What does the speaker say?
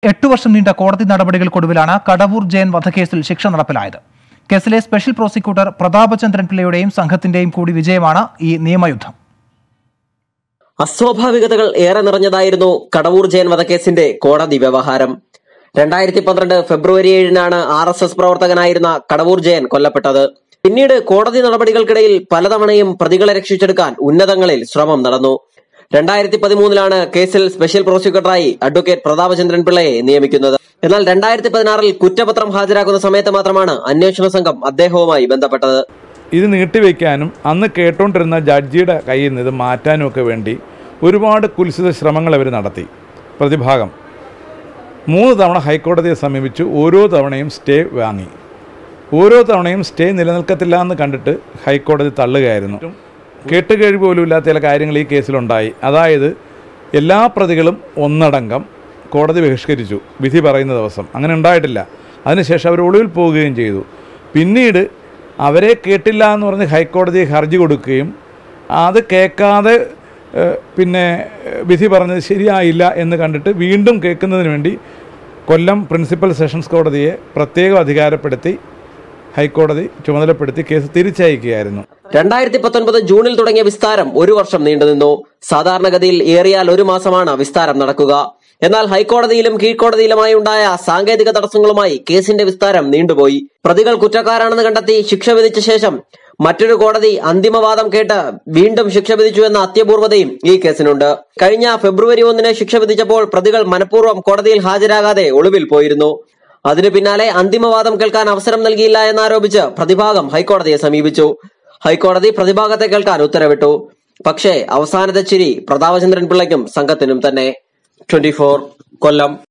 എട്ടു വർഷം നീണ്ട കോടതി നടപടികൾക്കൊടുവിലാണ് കടവൂർ ജയൻ വധക്കേസിൽ ശിക്ഷ നടപ്പിലായത് കേസിലെ സ്പെഷ്യൽ പ്രോസിക്യൂട്ടർ പ്രതാപചന്ദ്രൻ പിള്ളയുടെയും സംഘത്തിന്റെയും കൂടി വിജയമാണ് ഈ നിയമയുദ്ധം അസ്വാഭാവികതകൾ ഏറെ നിറഞ്ഞതായിരുന്നു കടവൂർ ജയൻ വധക്കേസിന്റെ കോടതി വ്യവഹാരം രണ്ടായിരത്തി പന്ത്രണ്ട് ഫെബ്രുവരി ഏഴിനാണ് ആർ എസ് എസ് പ്രവർത്തകനായിരുന്ന കടവൂർ ജയൻ കൊല്ലപ്പെട്ടത് പിന്നീട് കോടതി നടപടികൾക്കിടയിൽ പലതവണയും പ്രതികളെ രക്ഷിച്ചെടുക്കാൻ ഉന്നതങ്ങളിൽ ശ്രമം നടന്നു രണ്ടായിരത്തി പതിമൂന്നിലാണ് കേസിൽ സ്പെഷ്യൽ പ്രോസിക്യൂട്ടറായി അഡ്വക്കേറ്റ് പ്രതാപചന്ദ്രൻ പിള്ളയെ നിയമിക്കുന്നത് എന്നാൽ രണ്ടായിരത്തി പതിനാറിൽ കുറ്റപത്രം ഹാജരാക്കുന്ന സമയത്ത് മാത്രമാണ് അന്വേഷണ സംഘം അദ്ദേഹവുമായി ബന്ധപ്പെട്ടത് ഇത് നീട്ടിവെക്കാനും അന്ന് കേട്ടോണ്ടിരുന്ന ജഡ്ജിയുടെ കയ്യിൽ നിന്ന് ഇത് മാറ്റാനും ഒക്കെ വേണ്ടി ഒരുപാട് കുൽസിത ശ്രമങ്ങൾ അവർ നടത്തി പ്രതിഭാഗം മൂന്ന് തവണ ഹൈക്കോടതിയെ സമീപിച്ചു ഓരോ തവണയും സ്റ്റേ വാങ്ങി ഓരോ തവണയും സ്റ്റേ നിലനിൽക്കത്തില്ല എന്ന് കണ്ടിട്ട് ഹൈക്കോടതി തള്ളുകയായിരുന്നു കേട്ടുകേഴ്വി പോലും ഇല്ലാത്ത ചില കാര്യങ്ങൾ ഈ കേസിലുണ്ടായി അതായത് എല്ലാ പ്രതികളും ഒന്നടങ്കം കോടതി ബഹിഷ്കരിച്ചു വിധി പറയുന്ന ദിവസം അങ്ങനെ ഉണ്ടായിട്ടില്ല അതിനുശേഷം അവർ ഒളിവിൽ പോവുകയും ചെയ്തു പിന്നീട് അവരെ കേട്ടില്ല എന്ന് പറഞ്ഞ് ഹൈക്കോടതി ഹർജി കൊടുക്കുകയും അത് കേൾക്കാതെ ഏഹ്, പിന്നെ ഏഹ്, വിധി പറഞ്ഞത് ശരിയായില്ല എന്ന് കണ്ടിട്ട് വീണ്ടും കേൾക്കുന്നതിന് വേണ്ടി കൊല്ലം പ്രിൻസിപ്പൽ സെഷൻസ് കോടതിയെ പ്രത്യേകം അധികാരപ്പെടുത്തി ഹൈക്കോടതി ചുമതലപ്പെടുത്തി കേസ് തിരിച്ചയക്കുകയായിരുന്നു രണ്ടായിരത്തി പത്തൊൻപത് ജൂണിൽ തുടങ്ങിയ വിസ്താരം ഒരു വർഷം നീണ്ടുനിന്നു സാധാരണഗതിയിൽ ഏറിയാൽ ഒരു മാസമാണ് വിസ്താരം നടക്കുക എന്നാൽ ഹൈക്കോടതിയിലും കീഴ്ക്കോടതിയിലുമായി ഉണ്ടായ സാങ്കേതിക തടസ്സങ്ങളുമായി കേസിന്റെ വിസ്താരം നീണ്ടുപോയി പ്രതികൾ കുറ്റക്കാരാണെന്ന് കണ്ടെത്തി ശിക്ഷ വിധിച്ച ശേഷം മറ്റൊരു കോടതി അന്തിമവാദം കേട്ട് വീണ്ടും ശിക്ഷ വിധിച്ചു എന്ന അത്യപൂർവതയും ഈ കേസിനുണ്ട് കഴിഞ്ഞ ഫെബ്രുവരി ഒന്നിന് ശിക്ഷ വിധിച്ചപ്പോൾ പ്രതികൾ മനഃപൂർവ്വം കോടതിയിൽ ഹാജരാകാതെ ഒളിവിൽ പോയിരുന്നു അതിനു പിന്നാലെ അന്തിമവാദം കേൾക്കാൻ അവസരം നൽകിയില്ല എന്നാരോപിച്ച് പ്രതിഭാഗം ഹൈക്കോടതിയെ സമീപിച്ചു ഹൈക്കോടതി പ്രതിഭാഗത്തെ കേൾക്കാൻ ഉത്തരവിട്ടു പക്ഷേ അവസാനത്തെ ചിരി പ്രതാപചന്ദ്രൻ പിള്ളയ്ക്കും സംഘത്തിനും തന്നെ ട്വന്റി കൊല്ലം